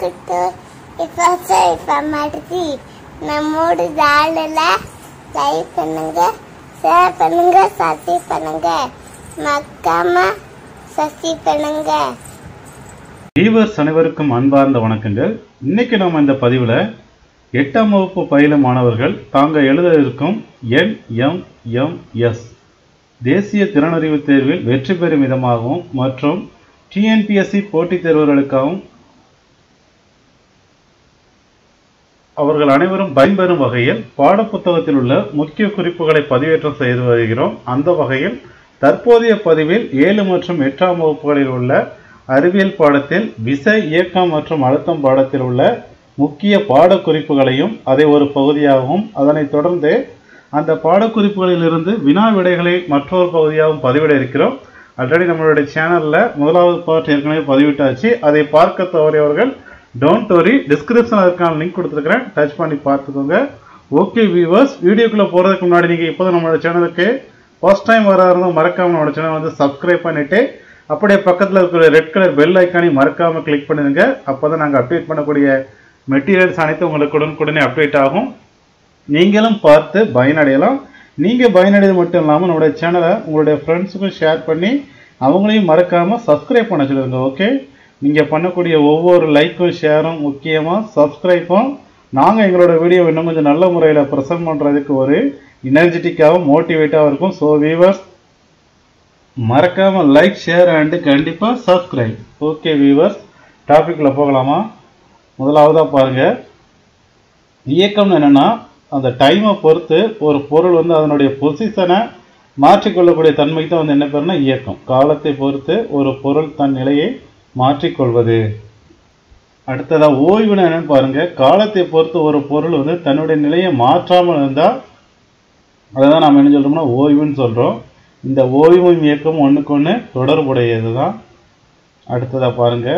வெல்கட்டு இப்போ இப்போ மாட்டுச்சு நம்மோட சேனல லைக் பண்ணுங்க ஷேர் பண்ணுங்க சப்ஸ்கிரைப் பண்ணுங்க மக்காம சப்ஸ்கிரைப் பண்ணுங்க வீவர்ஸ் அனைவருக்கும் அன்பார்ந்த வணக்கங்கள் இன்னைக்கு நம்ம இந்த பதிவில் எட்டாம் வகுப்பு பயிலும் மாணவர்கள் தாங்க எழுத இருக்கும் என்எம்எம்எஸ் தேசிய திறனறிவு தேர்வில் வெற்றி பெறும் விதமாகவும் மற்றும் டிஎன்பிஎஸ்சி போட்டித் தேர்வர்களுக்காகவும் அவர்கள் அனைவரும் பயன்பெறும் வகையில் பாடப்புத்தகத்தில் உள்ள முக்கிய குறிப்புகளை பதிவேற்றம் செய்து வருகிறோம் அந்த வகையில் தற்போதைய பதிவில் ஏழு மற்றும் எட்டாம் வகுப்புகளில் உள்ள அறிவியல் பாடத்தில் விசை இயக்கம் மற்றும் அழுத்தம் பாடத்தில் உள்ள முக்கிய பாடக்குறிப்புகளையும் அதை ஒரு பகுதியாகவும் அதனைத் தொடர்ந்து அந்த பாடக்குறிப்புகளிலிருந்து வினா விடைகளை மற்றொரு பகுதியாகவும் பதிவிட இருக்கிறோம் ஆல்ரெடி நம்மளுடைய சேனலில் முதலாவது பார்ட் ஏற்கனவே பதிவிட்டாச்சு அதை பார்க்க தவறியவர்கள் டோன்ட் வரி டிஸ்கிரிப்ஷன் அதுக்கான லிங்க் கொடுத்துருக்கிறேன் டச் பண்ணி பார்த்துக்கோங்க ஓகே வியூவர்ஸ் வீடியோக்குள்ளே போகிறதுக்கு முன்னாடி நீங்கள் இப்போ நம்மளோட சேனலுக்கு ஃபர்ஸ்ட் டைம் வர இருந்தால் மறக்காம நம்மளோட சேனல் வந்து சப்ஸ்கிரைப் பண்ணிவிட்டு அப்படியே பக்கத்தில் இருக்கிற ரெட் கலர் பெல் ஐக்கானையும் மறக்காமல் கிளிக் பண்ணிடுங்க அப்போ தான் நாங்கள் அப்டேட் பண்ணக்கூடிய மெட்டீரியல்ஸ் அனைத்தும் உங்களுக்கு உடனுக்குடனே அப்டேட் ஆகும் நீங்களும் பார்த்து பயனடையலாம் நீங்கள் பயனடைவது மட்டும் இல்லாமல் நம்மளுடைய சேனலை உங்களுடைய ஃப்ரெண்ட்ஸுக்கும் ஷேர் பண்ணி அவங்களையும் மறக்காமல் சப்ஸ்கிரைப் பண்ண சொல்லுங்க ஓகே நீங்கள் பண்ணக்கூடிய ஒவ்வொரு லைக்கும் ஷேரும் முக்கியமாக சப்ஸ்கிரைப்பும் நாங்கள் எங்களோட வீடியோ இன்னும் கொஞ்சம் நல்ல முறையில் ப்ரெசென்ட் பண்ணுறதுக்கு ஒரு எனர்ஜெட்டிக்காகவும் மோட்டிவேட்டாகவும் இருக்கும் ஸோ வீவர்ஸ் மறக்காமல் லைக் ஷேர் அண்டு கண்டிப்பாக சப்ஸ்கிரைப் ஓகே வீவர்ஸ் டாப்பிக்கில் போகலாமா முதலாவதாக பாருங்கள் இயக்கம்னு என்னென்னா அந்த டைமை பொறுத்து ஒரு பொருள் வந்து அதனுடைய பொசிஷனை மாற்றிக்கொள்ளக்கூடிய தன்மைக்கு தான் வந்து என்ன பேருனா இயக்கம் காலத்தை பொறுத்து ஒரு பொருள் தன் நிலையை மாற்றிக்கொள்வது அடுத்ததாக ஓய்வுன்னு என்னன்னு பாருங்க காலத்தை பொறுத்து ஒரு பொருள் வந்து தன்னுடைய நிலையை மாற்றாமல் இருந்தால் அதை தான் நாம் என்ன சொல்கிறோம்னா ஓய்வுன்னு சொல்கிறோம் இந்த ஓய்வும் இயக்கம் ஒன்றுக்கு ஒன்று தொடர்புடையது தான் அடுத்ததாக பாருங்கள்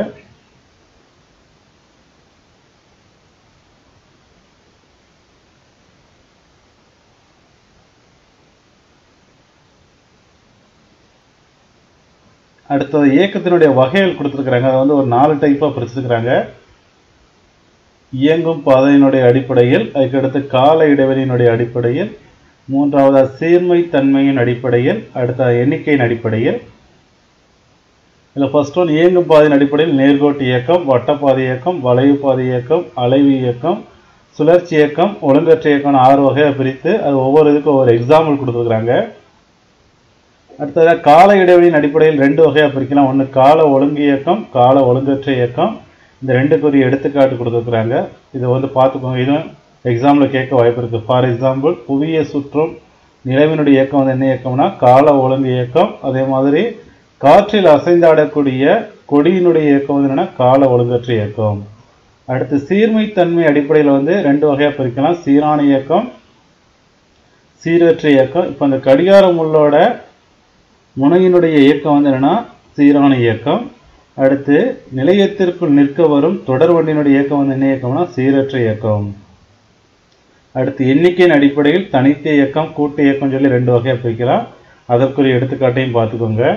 அடுத்தது இயக்கத்தினுடைய வகைகள் கொடுத்துருக்குறாங்க அதை வந்து ஒரு நாலு டைப்பாக பிரிச்சுருக்கிறாங்க இயங்கும் பாதையினுடைய அடிப்படையில் அதுக்கடுத்து கால இடைவெளியினுடைய அடிப்படையில் மூன்றாவதாக சீர்மை தன்மையின் அடிப்படையில் அடுத்த எண்ணிக்கையின் அடிப்படையில் இதில் ஃபர்ஸ்ட் ஒன் இயங்கும் பாதையின் அடிப்படையில் நேர்கோட்டு இயக்கம் வட்டப்பாதை இயக்கம் வளைவு பாதை இயக்கம் அலைவு இயக்கம் சுழற்சி இயக்கம் ஒழுங்கற்ற இயக்கம் ஆறு வகையாக பிரித்து அது ஒவ்வொரு இதுக்கும் ஒவ்வொரு எக்ஸாம்பிள் கொடுத்துருக்குறாங்க அடுத்ததாக கால இடைவெளியின் அடிப்படையில் ரெண்டு வகையாக பிரிக்கலாம் ஒன்று கால ஒழுங்கு இயக்கம் கால ஒழுங்கற்ற இயக்கம் இந்த ரெண்டுக்குரிய எடுத்துக்காட்டு கொடுத்துருக்குறாங்க இதை வந்து பார்த்துக்கோங்க இதுவும் எக்ஸாம்பிள் கேட்க வாய்ப்பு இருக்குது ஃபார் எக்ஸாம்பிள் புவிய சுற்றும் நிலவினுடைய இயக்கம் வந்து என்ன இயக்கம்னா கால ஒழுங்கு இயக்கம் அதே மாதிரி காற்றில் அசைந்தாடக்கூடிய கொடியினுடைய இயக்கம் வந்து என்னென்னா கால ஒழுங்கற்ற இயக்கம் அடுத்து சீர்மைத்தன்மை அடிப்படையில் வந்து ரெண்டு வகையாக பிரிக்கலாம் சீரான இயக்கம் சீரற்ற இயக்கம் இப்போ அந்த கடிகார முள்ளோட முனையினுடைய இயக்கம் வந்து என்னென்னா சீரான இயக்கம் அடுத்து நிலையத்திற்குள் நிற்க வரும் தொடர் வண்டியினுடைய இயக்கம் வந்து என்ன இயக்கம்னா சீரற்ற இயக்கம் அடுத்து எண்ணிக்கையின் அடிப்படையில் தனித்த இயக்கம் கூட்டு இயக்கம் சொல்லி ரெண்டு வகையாக பிரிக்கலாம் அதற்குரிய எடுத்துக்காட்டையும் பார்த்துக்கோங்க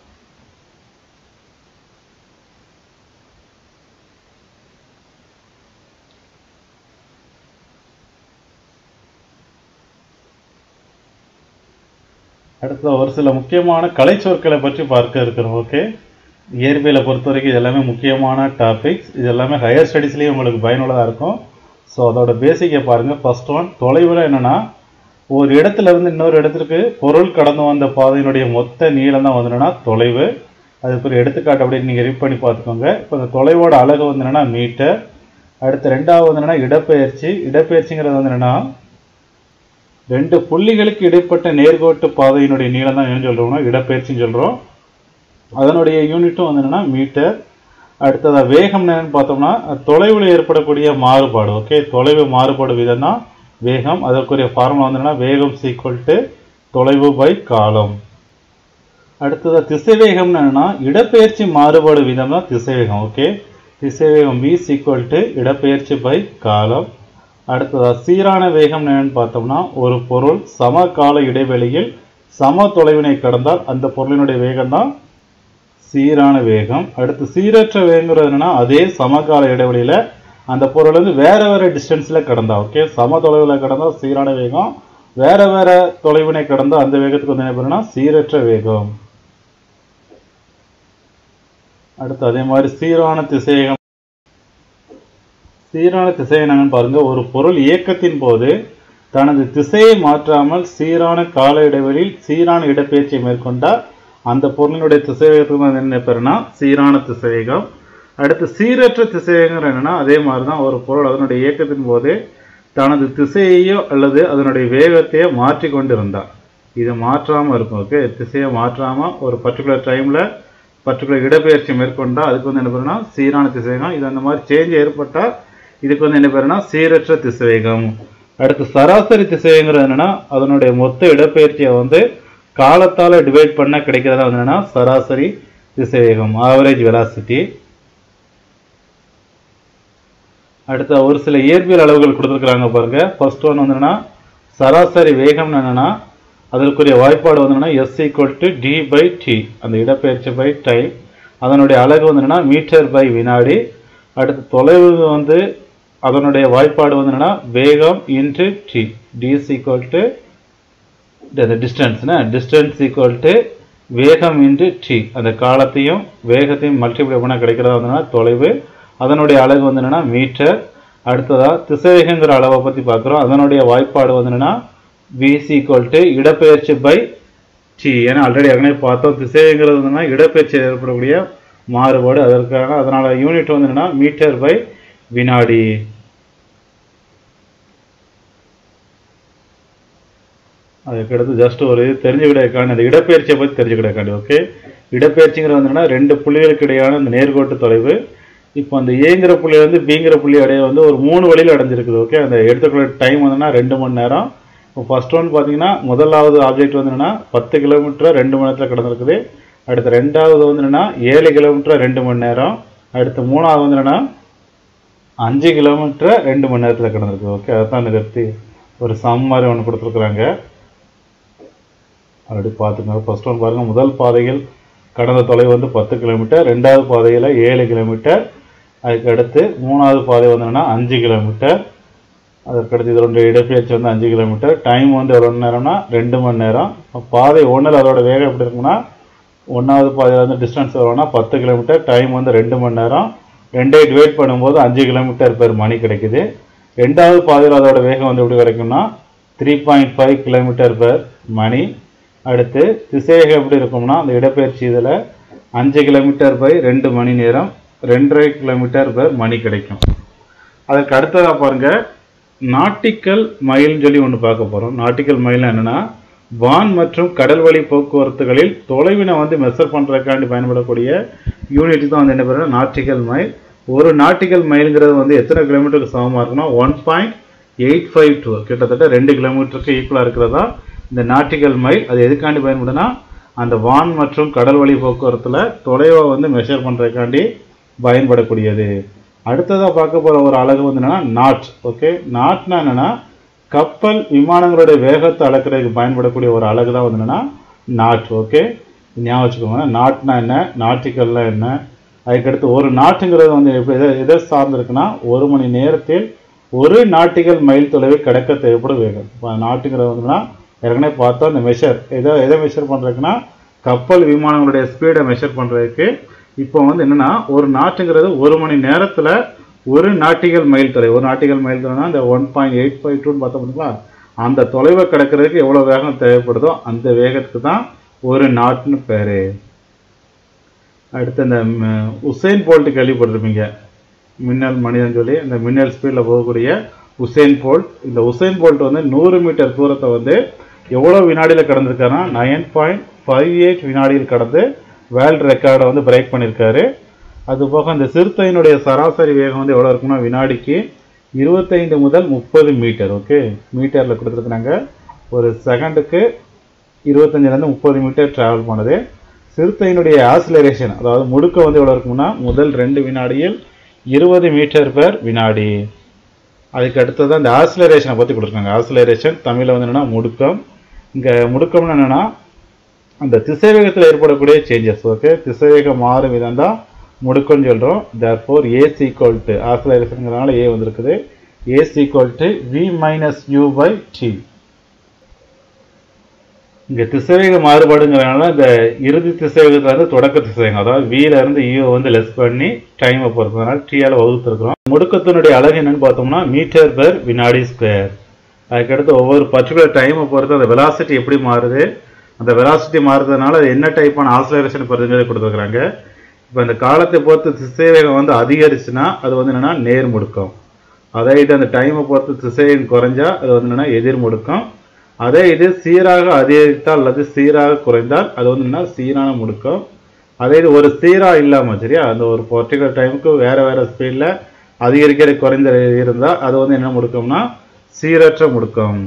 அடுத்த ஒரு சில முக்கியமான கலை சொற்களை பற்றி பார்க்க இருக்கிறோம் ஓகே இயற்பியலை பொறுத்த வரைக்கும் இது எல்லாமே முக்கியமான டாபிக்ஸ் இது எல்லாமே ஹையர் ஸ்டடீஸ்லேயும் உங்களுக்கு பயனுள்ளதாக இருக்கும் ஸோ அதோட பேசிக்கை பாருங்கள் ஃபர்ஸ்ட் ஒன் தொலைவில் என்னென்னா ஒரு இடத்துல இருந்து இன்னொரு இடத்துக்கு பொருள் கடந்து வந்த பாதையினுடைய மொத்த நீளம் தான் வந்துன்னா தொலைவு அதுக்கு ஒரு எடுத்துக்காட்டு அப்படின்னு நீங்கள் ரீட் பண்ணி பார்த்துக்கோங்க இப்போ இந்த தொலைவோட அழகு வந்து என்னென்னா மீட்டர் அடுத்து ரெண்டாவது வந்து என்னென்னா இடப்பெயர்ச்சி இடப்பெயர்ச்சிங்கிறது வந்து என்னென்னா ரெண்டு புள்ளிகளுக்கு இடைப்பட்ட நேர்கோட்டு பாதையினுடைய நீளம் தான் என்ன சொல்கிறோம்னா இடப்பெயர்ச்சின்னு சொல்கிறோம் அதனுடைய யூனிட்டும் வந்து என்னென்னா மீட்டர் அடுத்ததாக வேகம் என்னன்னு பார்த்தோம்னா தொலைவில் ஏற்படக்கூடிய மாறுபாடு ஓகே தொலைவு மாறுபாடு விதம் தான் வேகம் அதற்குரிய ஃபார்முலா வந்து என்னன்னா வேகம் சீக்வல் டு தொலைவு பை காலம் அடுத்ததாக திசைவேகம்னு என்னன்னா இடப்பெயர்ச்சி மாறுபாடு விதம் தான் திசைவேகம் ஓகே திசைவேகம் v சீக்வல் டு இடப்பெயர்ச்சி பை காலம் அடுத்ததாக சீரான வேகம் என்னன்னு பார்த்தோம்னா ஒரு பொருள் சம கால இடைவெளியில் சம தொலைவினை கடந்தால் அந்த பொருளினுடைய வேகம் தான் சீரான வேகம் அடுத்து சீரற்ற வேகங்கிறது என்னன்னா அதே சமகால இடைவெளியில அந்த பொருள் வந்து வேற வேற டிஸ்டன்ஸ்ல கடந்தா ஓகே சம தொலைவில் கடந்தா சீரான வேகம் வேற வேற தொலைவினை கடந்தா அந்த வேகத்துக்கு வந்து என்ன பேருன்னா சீரற்ற வேகம் அடுத்து அதே மாதிரி சீரான திசையகம் சீரான திசையனங்கன்னு பாருங்க ஒரு பொருள் இயக்கத்தின் போது தனது திசையை மாற்றாமல் சீரான கால இடைவெளியில் சீரான இடப்பெயர்ச்சியை மேற்கொண்டால் அந்த பொருளினுடைய திசைவேகத்துக்கு வந்து என்ன பேருனா சீரான திசைவேகம் அடுத்து சீரற்ற திசைவேகம் என்னன்னா அதே மாதிரி தான் ஒரு பொருள் அதனுடைய இயக்கத்தின் போது தனது திசையையோ அல்லது அதனுடைய வேகத்தையோ மாற்றி கொண்டு இருந்தா இது மாற்றாமல் இருக்கும் ஓகே திசையை மாற்றாமல் ஒரு பர்டிகுலர் டைமில் பர்டிகுலர் இடப்பெயர்ச்சி மேற்கொண்டா அதுக்கு வந்து என்ன பேருனா சீரான திசைவேகம் இது அந்த மாதிரி சேஞ்ச் ஏற்பட்டால் இதுக்கு வந்து என்ன பேருனா சீரற்ற திசைவேகம் அடுத்து சராசரி திசைங்கிறது என்னன்னா அதனுடைய மொத்த இடப்பெயர்ச்சியை வந்து காலத்தால் டிவைட் பண்ண கிடைக்கிறதா வந்து என்னன்னா சராசரி திசைவேகம் ஆவரேஜ் வெலாசிட்டி அடுத்த ஒரு சில இயற்பியல் அளவுகள் கொடுத்துருக்குறாங்க பாருங்க ஃபர்ஸ்ட் ஒன் வந்து என்னன்னா சராசரி வேகம் என்னன்னா அதற்குரிய வாய்ப்பாடு வந்து என்னன்னா S equal to D by T அந்த இடப்பெயர்ச்சி பை டைம் அதனுடைய அலகு வந்து என்னன்னா மீட்டர் பை வினாடி அடுத்து தொலைவு வந்து அதனுடைய வாய்ப்பாடு வந்து என்னன்னா வேகம் into T D is equal to அந்த டிஸ்டன்ஸ்னா டிஸ்டன்ஸ் ஈக்குவல் டு வேகம் இன்ட்டு டி அந்த காலத்தையும் வேகத்தையும் மல்டிப்ளை பண்ணால் கிடைக்கிறதா வந்து என்னன்னா தொலைவு அதனுடைய அலகு வந்து என்னன்னா மீட்டர் அடுத்ததா திசைவேகங்கிற அளவை பற்றி பார்க்குறோம் அதனுடைய வாய்ப்பாடு வந்து என்னன்னா விசி ஈக்குவல் டு இடப்பெயர்ச்சி பை டி ஏன்னா ஆல்ரெடி ஏற்கனவே பார்த்தோம் திசைங்கிறது வந்து என்னன்னா இடப்பெயர்ச்சியில் ஏற்படக்கூடிய மாறுபாடு அதற்கான அதனால யூனிட் வந்து என்னன்னா மீட்டர் பை வினாடி அதுக்கடுத்து ஜஸ்ட் ஒரு தெரிஞ்சுக்கிட்டக்காண்டி அந்த இடப்பெயர்ச்சியை பற்றி தெரிஞ்சுக்கிட்டக்காண்டி ஓகே இடப்பெயர்ச்சிங்கிறது வந்து என்னன்னா ரெண்டு புள்ளிகளுக்கு இடையான அந்த நேர்கோட்டு தொலைவு இப்போ அந்த ஏங்கிற புள்ளியிலேருந்து பிங்கிற புள்ளி அடைய வந்து ஒரு மூணு வழியில் அடைஞ்சிருக்குது ஓகே அந்த எடுத்துக்கிற டைம் வந்துன்னா ரெண்டு மணி நேரம் இப்போ ஃபர்ஸ்ட் ஒன் பார்த்தீங்கன்னா முதலாவது ஆப்ஜெக்ட் வந்து என்னன்னா பத்து கிலோமீட்டர் ரெண்டு மணி நேரத்தில் கடந்திருக்குது அடுத்து ரெண்டாவது வந்து என்னன்னா ஏழு கிலோமீட்டர் ரெண்டு மணி நேரம் அடுத்து மூணாவது வந்து என்னன்னா அஞ்சு கிலோமீட்டர் ரெண்டு மணி நேரத்தில் கடந்திருக்கு ஓகே அதுதான் நிகழ்த்தி ஒரு சம் மாதிரி ஒன்று கொடுத்துருக்குறாங்க அப்படி பார்த்துக்கோங்க ஃபர்ஸ்ட் ஒன் பாருங்கள் முதல் பாதையில் கடந்த தொலைவு வந்து பத்து கிலோமீட்டர் ரெண்டாவது பாதையில் ஏழு கிலோமீட்டர் அதுக்கு அடுத்து மூணாவது பாதை வந்து என்னன்னா அஞ்சு கிலோமீட்டர் அதற்கடுத்து இதனுடைய இடப்பெயர்ச்சி வந்து அஞ்சு கிலோமீட்டர் டைம் வந்து எவ்வளோ மணி நேரம்னா ரெண்டு மணி நேரம் இப்ப பாதை ஒன்றில் அதோட வேகம் எப்படி இருக்குன்னா ஒன்றாவது பாதையில் வந்து டிஸ்டன்ஸ் எவ்வளோனா பத்து கிலோமீட்டர் டைம் வந்து ரெண்டு மணி நேரம் ரெண்டையும் டிவைட் பண்ணும்போது அஞ்சு கிலோமீட்டர் பெர் மணி கிடைக்குது ரெண்டாவது பாதையில் அதோட வேகம் வந்து எப்படி கிடைக்கும்னா three point five kilometre per மணி அடுத்து திசைவேகம் எப்படி இருக்கும்னா அந்த இடப்பெயர்ச்சி இதில் அஞ்சு கிலோமீட்டர் பை ரெண்டு மணி நேரம் ரெண்டரை கிலோமீட்டர் பெர் மணி கிடைக்கும் அதுக்கு அடுத்ததாக பாருங்க நாட்டிக்கல் மைல்னு சொல்லி ஒன்று பார்க்க போகிறோம் நாட்டிக்கல் மைல் என்னன்னா வான் மற்றும் கடல் வழி போக்குவரத்துகளில் தொலைவினை வந்து மெஷர் பண்ணுறதுக்காண்டி பயன்படக்கூடிய யூனிட் தான் வந்து என்ன பேருன்னா நாட்டிக்கல் மைல் ஒரு நாட்டிக்கல் மைலுங்கிறது வந்து எத்தனை கிலோமீட்டருக்கு சமமாக இருக்குன்னா one point eight five two கிட்டத்தட்ட ரெண்டு கிலோமீட்டருக்கு ஈக்குவலாக இருக்கிறதா இந்த நாட்டிக்கல் மைல் அது எதுக்காண்டி பயன்படுதுன்னா அந்த வான் மற்றும் கடல் வழி போக்குவரத்தில் தொலைவை வந்து மெஷர் பண்ணுறதுக்காண்டி பயன்படக்கூடியது அடுத்ததாக பார்க்க போகிற ஒரு அலகு வந்து என்னன்னா நாட் ஓகே நாட்னா என்னன்னா கப்பல் விமானங்களுடைய வேகத்தை அளக்கிறதுக்கு பயன்படக்கூடிய ஒரு அலகு தான் வந்து என்னன்னா நாட் ஓகே ஞாபகம் வச்சுக்கோங்க நாட்னா என்ன நாட்டிக்கல்னா என்ன அதுக்கடுத்து ஒரு நாட்டுங்கிறது வந்து எப்படி எதை எதை சார்ந்திருக்குன்னா ஒரு மணி நேரத்தில் ஒரு நாட்டிகள் மைல் தொலைவை கடக்க தேவைப்படும் வேகம் இப்போ நாட்டுங்கிறது வந்துன்னா ஏற்கனவே பார்த்தோம் இந்த மெஷர் எதை எதை மெஷர் பண்ணுறதுக்குன்னா கப்பல் விமானங்களுடைய ஸ்பீடை மெஷர் பண்ணுறதுக்கு இப்போ வந்து என்னன்னா ஒரு நாட்டுங்கிறது ஒரு மணி நேரத்தில் ஒரு நாட்டிகள் மைல் தொலைவு ஒரு நாட்டிகள் மைல் தொலைவுனா இந்த ஒன் பாயிண்ட் எயிட் ஃபைவ் டூன்னு பார்த்தோம் பார்த்தீங்களா அந்த தொலைவை கடக்கிறதுக்கு எவ்வளோ வேகம் தேவைப்படுதோ அந்த வேகத்துக்கு தான் ஒரு நாட்டுன்னு பேர் அடுத்து இந்த ம், உசேன் போல்ட் கேள்விப்பட்டிருப்பீங்க மின்னல் மனிதன் சொல்லி இந்த மின்னல் ஸ்பீடில் போகக்கூடிய உசேன் போல்ட் இந்த உசேன் போல்ட் வந்து நூறு மீட்டர் தூரத்தை வந்து எவ்வளோ வினாடியில் கடந்திருக்காருன்னா நைன் பாயிண்ட் ஃபைவ் எயிட் வினாடியில் கடந்து வேர்ல்டு ரெக்கார்டை வந்து பிரேக் பண்ணியிருக்காரு அது போக இந்த சிறுத்தையினுடைய சராசரி வேகம் வந்து எவ்வளோ இருக்குன்னா வினாடிக்கு இருபத்தைந்து முதல் முப்பது மீட்டர் ஓகே மீட்டரில் கொடுத்துருக்குறாங்க ஒரு செகண்டுக்கு இருபத்தஞ்சிலேருந்து முப்பது மீட்டர் ட்ராவல் பண்ணுது சிறுத்தையினுடைய ஆசிலரேஷன் அதாவது முடுக்க வந்து எவ்வளோ இருக்கும்னா முதல் ரெண்டு வினாடியில் இருபது மீட்டர் பெர் வினாடி அதுக்கு அடுத்தது அந்த ஆசிலரேஷனை பற்றி கொடுத்துருக்காங்க ஆசிலரேஷன் தமிழில் வந்து என்னென்னா முடுக்கம் இங்கே முடுக்கம்னு என்னென்னா அந்த திசைவேகத்தில் ஏற்படக்கூடிய சேஞ்சஸ் ஓகே திசைவேகம் மாறும் விதம் தான் முடுக்கம்னு சொல்கிறோம் தேர்ஃபோர் ஏஸ் ஈக்குவல் டு ஆக்சலரேஷனுங்கிறனால ஏ வந்திருக்குது A is equal to V minus U by T இங்கே திசைவேக மாறுபாடுங்கிறனால இந்த இறுதி திசைவேகத்துல இருந்து தொடக்க திசைவேகம் அதாவது வில இருந்து யூ வந்து லெஸ் பண்ணி டைமை பொறுத்ததுனால டீயால் வகுத்துருக்குறோம் முடுக்கத்தினுடைய அழகு என்னன்னு பார்த்தோம்னா மீட்டர் பெர் வினாடி ஸ்கொயர் அதுக்கடுத்து ஒவ்வொரு பர்டிகுலர் டைமை பொறுத்து அந்த வெலாசிட்டி எப்படி மாறுது அந்த வெலாசிட்டி மாறுறதுனால அது என்ன டைப்பான ஆசிலரேஷன் வருதுங்கிறத கொடுத்துருக்குறாங்க இப்போ இந்த காலத்தை பொறுத்து திசைவேகம் வந்து அதிகரிச்சுன்னா அது வந்து என்னன்னா நேர் முடுக்கம் அதே இது அந்த டைமை பொறுத்து திசைவேகம் குறைஞ்சா அது வந்து என்னன்னா எதிர் முடுக்கம் அதே இது சீராக அதிகரித்தால் அல்லது சீராக குறைந்தால் அது வந்து என்ன சீரான முடுக்கம் அதே இது ஒரு சீரா இல்லாமல் சரியா அந்த ஒரு பர்டிகுலர் டைமுக்கு வேற வேற ஸ்பீடில் அதிகரிக்கிற குறைந்த இருந்தால் அது வந்து என்ன முடுக்கம்னா சீரற்ற முடுக்கம்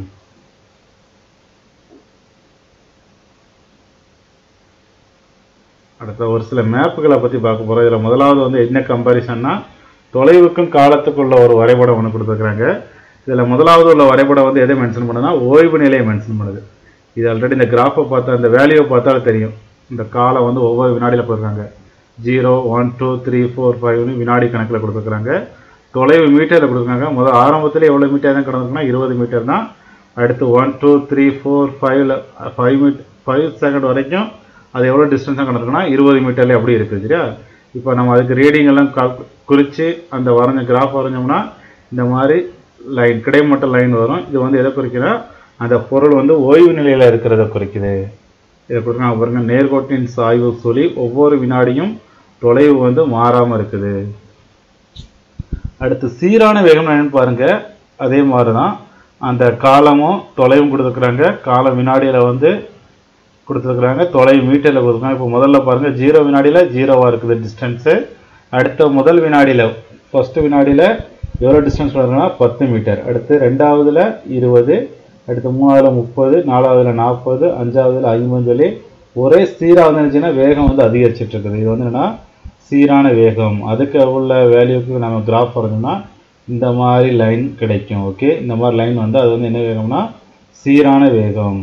அடுத்த ஒரு சில மேப்புகளை பற்றி பார்க்க போகிறோம் இதில் முதலாவது வந்து என்ன கம்பாரிசன்னா தொலைவுக்கும் காலத்துக்குள்ள ஒரு வரைபடம் ஒன்று கொடுத்துருக்குறாங்க இதில் முதலாவது உள்ள வரைபடம் வந்து எதை மென்ஷன் பண்ணுதுன்னா ஓய்வு நிலையை மென்ஷன் பண்ணுது இது ஆல்ரெடி இந்த கிராஃபை பார்த்தா இந்த வேல்யூவை பார்த்தாலே தெரியும் இந்த காலம் வந்து ஒவ்வொரு வினாடியில் போயிருக்காங்க zero one two three four ஃபைவ்னு வினாடி கணக்கில் கொடுத்துருக்குறாங்க தொலைவு மீட்டரில் கொடுத்துருக்காங்க முதல் ஆரம்பத்தில் எவ்வளோ மீட்டர் தான் கிடந்துருக்குன்னா இருபது மீட்டர் தான் அடுத்து ஒன் டூ த்ரீ ஃபோர் ஃபைவ்ல ஃபைவ் மீட் ஃபைவ் செகண்ட் வரைக்கும் அது எவ்வளோ டிஸ்டன்ஸாக கிடந்துருக்குன்னா இருபது மீட்டர்லேயே அப்படி இருக்குது சரியா இப்போ நம்ம அதுக்கு ரீடிங் எல்லாம் கால் குறித்து அந்த வரைஞ்ச கிராஃப் வரைஞ்சோம்னா இந்த மாதிரி லைன் கிடைமட்ட லைன் வரும் இது வந்து எதை குறிக்குன்னா அந்த பொருள் வந்து ஓய்வு நிலையில் இருக்கிறத குறிக்குது இதை கொடுக்குறாங்க பாருங்க நேர்கோட்டின் சாய்வு சொல்லி ஒவ்வொரு வினாடியும் தொலைவு வந்து மாறாமல் இருக்குது அடுத்து சீரான வேகம் என்னன்னு பாருங்க அதே மாதிரி தான் அந்த காலமும் தொலைவும் கொடுத்துருக்குறாங்க காலம் வினாடியில் வந்து கொடுத்துருக்குறாங்க தொலைவு மீட்டரில் கொடுத்துருக்காங்க இப்போ முதல்ல பாருங்கள் ஜீரோ வினாடியில் ஜீரோவாக இருக்குது டிஸ்டன்ஸு அடுத்த முதல் வினாடியில் ஃபஸ்ட்டு வினாடியில் எவ்வளோ டிஸ்டன்ஸ் வருதுன்னா பத்து மீட்டர் அடுத்து ரெண்டாவதுல இருபது அடுத்து மூணாவதுல முப்பது நாலாவதுல நாற்பது அஞ்சாவதுல ஐம்பது சொல்லி ஒரே சீராக வந்துருந்துச்சுன்னா வேகம் வந்து அதிகரிச்சிட்டு இருக்குது இது வந்து என்னன்னா சீரான வேகம் அதுக்கு உள்ள வேல்யூக்கு நம்ம கிராஃப் வரைஞ்சோம்னா இந்த மாதிரி லைன் கிடைக்கும் ஓகே இந்த மாதிரி லைன் வந்து அது வந்து என்ன வேகம்னா சீரான வேகம்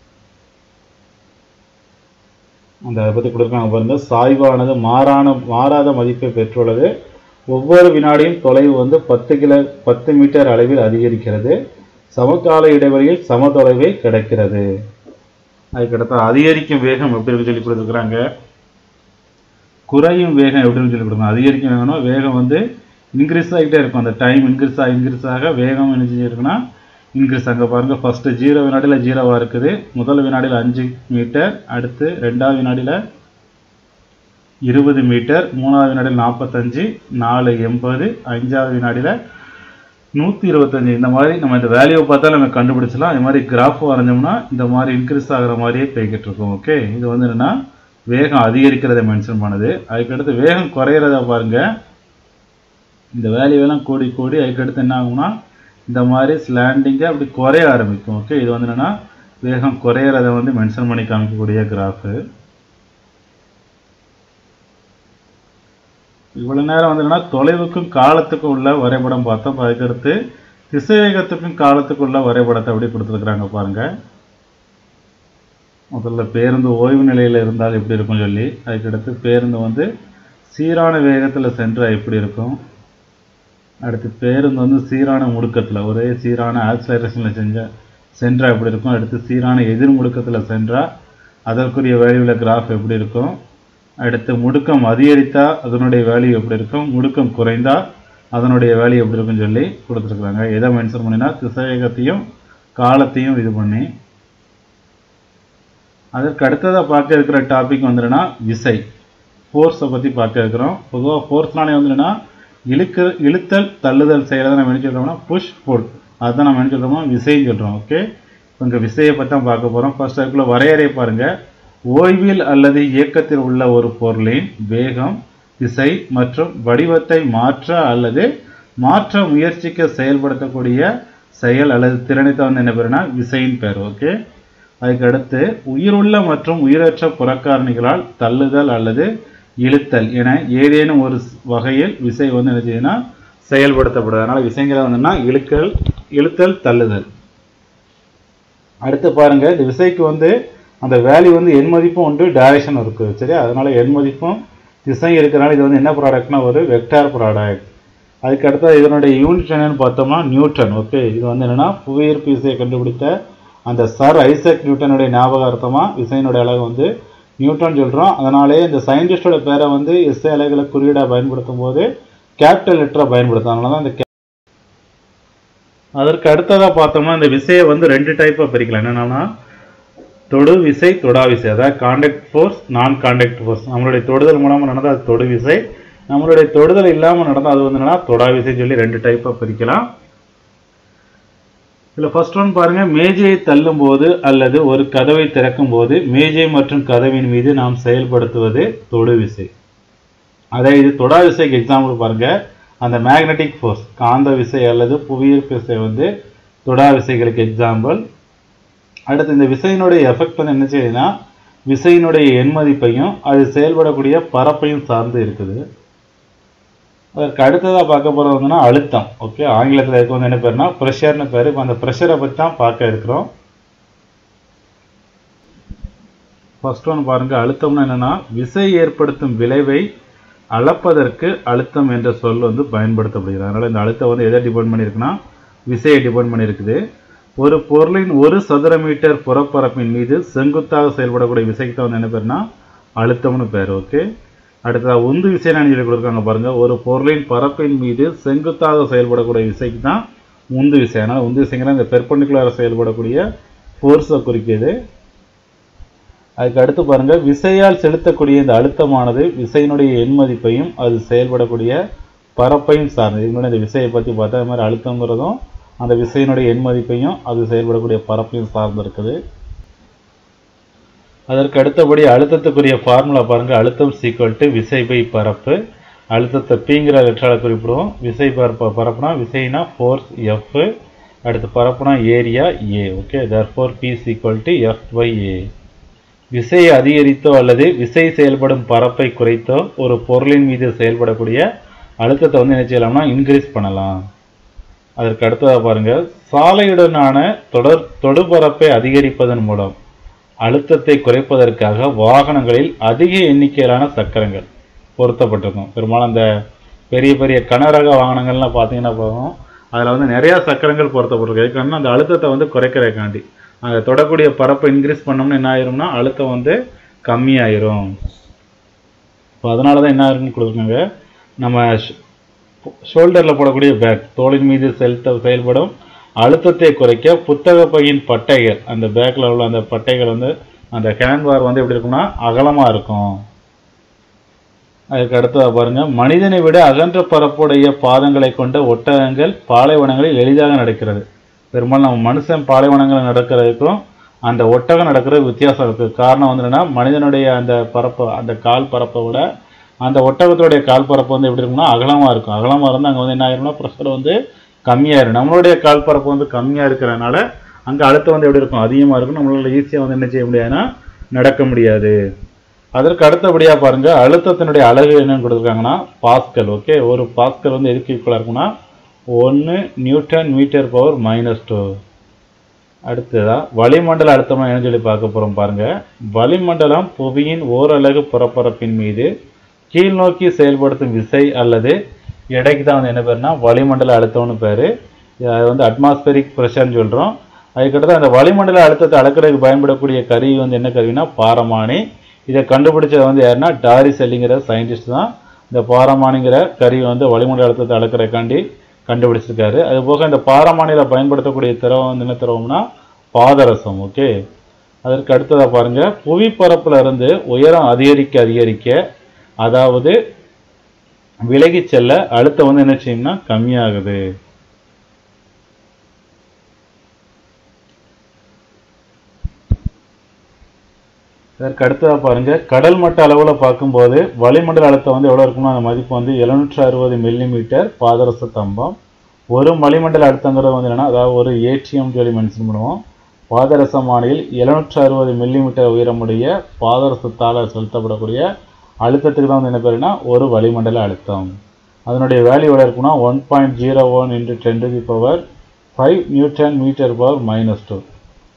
அந்த அதை பற்றி கொடுக்குறாங்க பாருங்க சாய்வானது மாறான மாறாத மதிப்பை பெற்றுள்ளது ஒவ்வொரு வினாடியும் தொலைவு வந்து பத்து கிலோ பத்து மீட்டர் அளவில் அதிகரிக்கிறது சமகால இடைவெளியில் சம தொலைவை கிடைக்கிறது அதுக்கடுத்து அதிகரிக்கும் வேகம் எப்படி இருக்கு சொல்லி கொடுத்துருக்குறாங்க குறையும் வேகம் எப்படின்னு சொல்லி கொடுக்கணும் அதிகரிக்கும் வேகம்னா வேகம் வந்து இன்க்ரீஸ் ஆகிட்டே இருக்கும் அந்த டைம் இன்க்ரீஸ் ஆக இன்க்ரீஸ் ஆக வேகம் என்ன செஞ்சுருக்குன்னா இன்க்ரீஸ் அங்கே பாருங்கள் ஃபஸ்ட்டு ஜீரோ வினாடியில் ஜீரோவாக இருக்குது முதல் வினாடியில் அஞ்சு மீட்டர் அடுத்து ரெண்டாவது வினாடியில் இருபது மீட்டர் மூணாவது வினாடியில் நாற்பத்தஞ்சு நாலு எண்பது அஞ்சாவது வினாடியில் நூற்றி இருபத்தஞ்சு இந்த மாதிரி நம்ம இந்த வேல்யூவை பார்த்தா நம்ம கண்டுபிடிச்சலாம் அது மாதிரி கிராஃப் வரைஞ்சோம்னா இந்த மாதிரி இன்க்ரீஸ் ஆகிற மாதிரியே போய்கிட்டு இருக்கும் ஓகே இது வந்து என்னென்னா வேகம் அதிகரிக்கிறத மென்ஷன் பண்ணுது அதுக்கடுத்து வேகம் குறையிறத பாருங்க இந்த வேல்யூவெல்லாம் கூடி கூடி அதுக்கடுத்து என்ன ஆகும்னா இந்த மாதிரி ஸ்லாண்டிங்காக அப்படி குறைய ஆரம்பிக்கும் ஓகே இது வந்து என்னென்னா வேகம் குறையிறத வந்து மென்ஷன் பண்ணி காமிக்கக்கூடிய கிராஃபு இவ்வளோ நேரம் வந்து என்னன்னா தொலைவுக்கும் காலத்துக்கும் உள்ள வரைபடம் பார்த்தோம் அதுக்கடுத்து திசைவேகத்துக்கும் காலத்துக்கும் உள்ள வரைபடத்தை அப்படி கொடுத்துருக்குறாங்க பாருங்க முதல்ல பேருந்து ஓய்வு நிலையில் இருந்தால் எப்படி இருக்கும் சொல்லி அதுக்கடுத்து பேருந்து வந்து சீரான வேகத்தில் சென்றா எப்படி இருக்கும் அடுத்து பேருந்து வந்து சீரான முடுக்கத்தில் ஒரே சீரான ஆக்சலரேஷனில் செஞ்ச சென்றா எப்படி இருக்கும் அடுத்து சீரான எதிர் முடுக்கத்தில் சென்றா அதற்குரிய வேல்யூவில் கிராஃப் எப்படி இருக்கும் அடுத்து முடுக்கம் அதிகரித்தா அதனுடைய வேல்யூ எப்படி இருக்கும் முடுக்கம் குறைந்தா அதனுடைய வேல்யூ எப்படி இருக்குன்னு சொல்லி கொடுத்துருக்குறாங்க எதை மென்ஷன் பண்ணினா திசைவேகத்தையும் காலத்தையும் இது பண்ணி அதற்கு அடுத்ததாக பார்க்க இருக்கிற டாபிக் வந்துடுன்னா விசை ஃபோர்ஸை பற்றி பார்க்க இருக்கிறோம் பொதுவாக ஃபோர்ஸ்னாலே வந்துடுன்னா இழுக்க இழுத்தல் தள்ளுதல் செய்கிறத நம்ம என்ன சொல்கிறோம்னா புஷ் புல் அதுதான் நம்ம என்ன சொல்கிறோமோ விசைன்னு சொல்கிறோம் ஓகே இப்போ இங்கே விசையை பற்றி தான் பார்க்க போகிறோம் ஃபர்ஸ்ட் அதுக்குள்ள வரையறை பாருங்கள் ஓய்வில் அல்லது இயக்கத்தில் உள்ள ஒரு பொருளின் வேகம் திசை மற்றும் வடிவத்தை மாற்ற அல்லது மாற்ற முயற்சிக்க செயல்படுத்தக்கூடிய செயல் அல்லது திறனை தான் வந்து என்ன பேருனா விசையின் பேர் ஓகே அதுக்கு அடுத்து உயிருள்ள மற்றும் உயிரற்ற புறக்காரணிகளால் தள்ளுதல் அல்லது இழுத்தல் என ஏதேனும் ஒரு வகையில் விசை வந்து என்ன செய்யுதுன்னா செயல்படுத்தப்படுது அதனால விசைங்கிறது வந்துன்னா இழுக்கல் இழுத்தல் தள்ளுதல் அடுத்து பாருங்க இந்த விசைக்கு வந்து அந்த வேல்யூ வந்து எண் மதிப்பும் உண்டு டைரக்ஷன் இருக்குது சரியா அதனால எண் மதிப்பும் திசையும் இருக்கிறனால இது வந்து என்ன ப்ராடக்ட்னா ஒரு வெக்டார் ப்ராடக்ட் அதுக்கு அடுத்தது இதனுடைய யூனிட் என்னன்னு பார்த்தோம்னா நியூட்டன் ஓகே இது வந்து என்னன்னா புவியீர்ப்பு விசையை கண்டுபிடித்த அந்த சர் ஐசக் நியூட்டனுடைய ஞாபகார்த்தமாக விசையினுடைய அலகு வந்து நியூட்டன் சொல்கிறோம் அதனாலே இந்த சயின்டிஸ்டோட பேரை வந்து எஸ்ஐ அலகுல குறியீடாக பயன்படுத்தும் போது கேபிட்டல் லெட்டரை பயன்படுத்தும் அதனால தான் இந்த ca- அதற்கு அடுத்ததாக பார்த்தோம்னா இந்த விசையை வந்து ரெண்டு டைப்பாக பிரிக்கலாம் என்னென்னா தொடு விசை தொடா விசை அதாவது காண்டாக்ட் ஃபோர்ஸ் நான் காண்டாக்ட் ஃபோர்ஸ் நம்மளுடைய தொடுதல் மூலமாக நடந்தால் அது தொடு விசை நம்மளுடைய தொடுதல் இல்லாமல் நடந்தால் அது வந்து என்னன்னா தொடா விசைன்னு சொல்லி ரெண்டு டைப்பாக பிரிக்கலாம் இதில் ஃபர்ஸ்ட் ஒன் பாருங்க மேஜையை தள்ளும் போது அல்லது ஒரு கதவை திறக்கும் போது மேஜை மற்றும் கதவின் மீது நாம் செயல்படுத்துவது தொடு விசை அதே இது தொடா விசைக்கு எக்ஸாம்பிள் பாருங்க அந்த மேக்னெட்டிக் ஃபோர்ஸ் காந்த விசை அல்லது புவியீர்ப்பு விசை வந்து தொடா விசைகளுக்கு எக்ஸாம்பிள் அடுத்து இந்த விசையினுடைய எஃபெக்ட் வந்து என்ன செய்யுதுன்னா விசையினுடைய எண் மதிப்பையும் அது செயல்படக்கூடிய பரப்பையும் சார்ந்து இருக்குது அதற்கு அடுத்ததாக பார்க்க போகிறது வந்துன்னா அழுத்தம் ஓகே ஆங்கிலத்தில் இதுக்கு வந்து என்ன பேருனா ப்ரெஷர்னு பேர் இப்போ அந்த ப்ரெஷரை பற்றி தான் பார்க்க இருக்கிறோம் ஃபர்ஸ்ட் ஒன் பாருங்க அழுத்தம்னா என்னன்னா விசை ஏற்படுத்தும் விளைவை அளப்பதற்கு அழுத்தம் என்ற சொல் வந்து பயன்படுத்தப்படுகிறது அதனால இந்த அழுத்தம் வந்து எதை டிபெண்ட் பண்ணியிருக்குன்னா விசையை டிபெண்ட் பண்ணியிருக்குது ஒரு பொருளின் ஒரு சதுர மீட்டர் புறப்பரப்பின் மீது செங்குத்தாக செயல்படக்கூடிய விசைக்கு தான் வந்து என்ன பேருனா அழுத்தம்னு பேர் ஓகே அடுத்ததாக உந்து விசைன்னு சொல்லி கொடுத்துருக்காங்க பாருங்க ஒரு பொருளின் பரப்பின் மீது செங்குத்தாக செயல்படக்கூடிய விசைக்கு தான் உந்து விசை அதனால் உந்து விசைங்கிற இந்த பெர்பண்டிகுலராக செயல்படக்கூடிய ஃபோர்ஸை குறிக்கிது அதுக்கு அடுத்து பாருங்க விசையால் செலுத்தக்கூடிய இந்த அழுத்தமானது விசையினுடைய எண் மதிப்பையும் அது செயல்படக்கூடிய பரப்பையும் சார்ந்தது இதுக்கு முன்னாடி இந்த விசையை பற்றி பார்த்தா அது மாதிரி அழுத்தங்கிறதும் அந்த விசையினுடைய எண் மதிப்பையும் அது செயல்படக்கூடிய பரப்பையும் சார்ந்து இருக்குது அதற்கு அடுத்தபடி அழுத்தத்துக்குரிய ஃபார்முலா பாருங்க அழுத்தம் சீக்வல் டு விசை பை பரப்பு அழுத்தத்தை பிங்கிற லெட்டரால் குறிப்பிடுவோம் விசை பரப்பு பரப்புனா விசைனா ஃபோர்ஸ் எஃப் அடுத்து பரப்புனா area A okay therefore P is equal to F by A விசையை அதிகரித்தோ அல்லது விசை செயல்படும் பரப்பை குறைத்தோ ஒரு பொருளின் மீது செயல்படக்கூடிய அழுத்தத்தை வந்து என்ன செய்யலாம்னா இன்க்ரீஸ் பண்ணலாம் அதற்கு அடுத்ததாக பாருங்க சாலையுடனான தொடர் தொடுபரப்பை அதிகரிப்பதன் மூலம் அழுத்தத்தை குறைப்பதற்காக வாகனங்களில் அதிக எண்ணிக்கையிலான சக்கரங்கள் பொருத்தப்பட்டிருக்கும் பெரும்பாலும் அந்த பெரிய பெரிய கனரக வாகனங்கள்லாம் பார்த்தீங்கன்னா போகும் அதில் வந்து நிறையா சக்கரங்கள் பொருத்தப்பட்டிருக்கு எதுக்கான அந்த அழுத்தத்தை வந்து குறைக்கிறதுக்காண்டி அந்த தொடக்கூடிய பரப்பை இன்க்ரீஸ் பண்ணோம்னா என்ன ஆயிரும்னா அழுத்தம் வந்து கம்மியாயிரும் இப்போ அதனால தான் என்ன ஆயிருக்குன்னு கொடுத்துருக்காங்க நம்ம ஷோல்டரில் போடக்கூடிய பேக் தோளின் மீது செலுத்த செயல்படும் அழுத்தத்தை குறைக்க புத்தக பையின் பட்டைகள் அந்த பேக்கில் உள்ள அந்த பட்டைகள் வந்து அந்த ஹேண்ட்பார் வந்து எப்படி இருக்கும்னா அகலமாக இருக்கும் அதுக்கு அடுத்ததாக பாருங்க மனிதனை விட அகன்ற பரப்புடைய பாதங்களை கொண்ட ஒட்டகங்கள் பாலைவனங்களில் எளிதாக நடக்கிறது பெரும்பாலும் நம்ம மனுஷன் பாலைவனங்கள் நடக்கிறதுக்கும் அந்த ஒட்டகம் நடக்கிறது வித்தியாசம் இருக்குது காரணம் வந்து என்னன்னா மனிதனுடைய அந்த பரப்பு அந்த கால் பரப்பை விட அந்த ஒட்டகத்துடைய கால் பரப்பு வந்து எப்படி இருக்கும்னா அகலமாக இருக்கும் அகலமாக இருந்தால் அங்கே வந்து என்ன ஆயிரும்னா ப்ரெஷர் வந்து கம்மியாயிரும் நம்மளுடைய கால் பரப்பு வந்து கம்மியாக இருக்கிறனால அங்கே அழுத்தம் வந்து எப்படி இருக்கும் அதிகமாக இருக்கும் நம்மளால ஈஸியாக வந்து என்ன செய்ய முடியாதுன்னா நடக்க முடியாது அதற்கு அடுத்தபடியாக பாருங்க அழுத்தத்தினுடைய அலகு என்னன்னு கொடுத்துருக்காங்கன்னா பாஸ்கல் ஓகே ஒரு பாஸ்கல் வந்து எதுக்கு ஈக்குவலாக இருக்கும்னா ஒன்று newton metre power minus two அடுத்ததா வளிமண்டல அழுத்தமாக என்ன சொல்லி பார்க்க போகிறோம் பாருங்க வளிமண்டலம் புவியின் ஓரலகு புறப்பரப்பின் மீது கீழ் நோக்கி செயல்படுத்தும் விசை அல்லது எடைக்கு தான் வந்து என்ன பேருனா வளிமண்டல அழுத்தம்னு பேர் அது வந்து அட்மாஸ்பரிக் ப்ரெஷர்னு சொல்கிறோம் அதுக்கடுத்து அந்த வளிமண்டல அழுத்தத்தை அளக்கிறதுக்கு பயன்படக்கூடிய கருவி வந்து என்ன கருவினா பாரமானி இதை கண்டுபிடிச்சது வந்து யாருன்னா டாரி செல்லிங்கிற சயின்டிஸ்ட் தான் இந்த பாரமானிங்கிற கருவி வந்து வளிமண்டல அழுத்தத்தை அளக்கிறதுக்காண்டி கண்டுபிடிச்சிருக்காரு அது போக இந்த பாரமானியில் பயன்படுத்தக்கூடிய திரவம் வந்து என்ன திரவம்னா பாதரசம் ஓகே அதற்கு அடுத்ததாக பாருங்க புவிப்பரப்புல இருந்து உயரம் அதிகரிக்க அதிகரிக்க அதாவது விலகி செல்ல அழுத்தம் வந்து என்ன செய்யும்னா கம்மியாகுது இதற்கு அடுத்ததாக பாருங்க கடல் மட்ட அளவில் பார்க்கும்போது வளிமண்டல அழுத்தம் வந்து எவ்வளோ இருக்கும்னா அந்த மதிப்பு வந்து எழுநூற்று அறுபது மில்லிமீட்டர் பாதரச தம்பம் ஒரு வளிமண்டல அழுத்தங்கிறது வந்து என்னன்னா அதாவது ஒரு ஏடிஎம் சொல்லி மென்ஷன் பண்ணுவோம் பாதரசமானியில் எழுநூற்று அறுபது மில்லிமீட்டர் உயரமுடைய பாதரசத்தால் செலுத்தப்படக்கூடிய அழுத்தத்துக்கு தான் வந்து என்ன பேருனா ஒரு வளிமண்டல அழுத்தம் அதனுடைய வேல்யூ எவ்வளோ இருக்குன்னா one point zero one into ten to the power five newton metre power minus two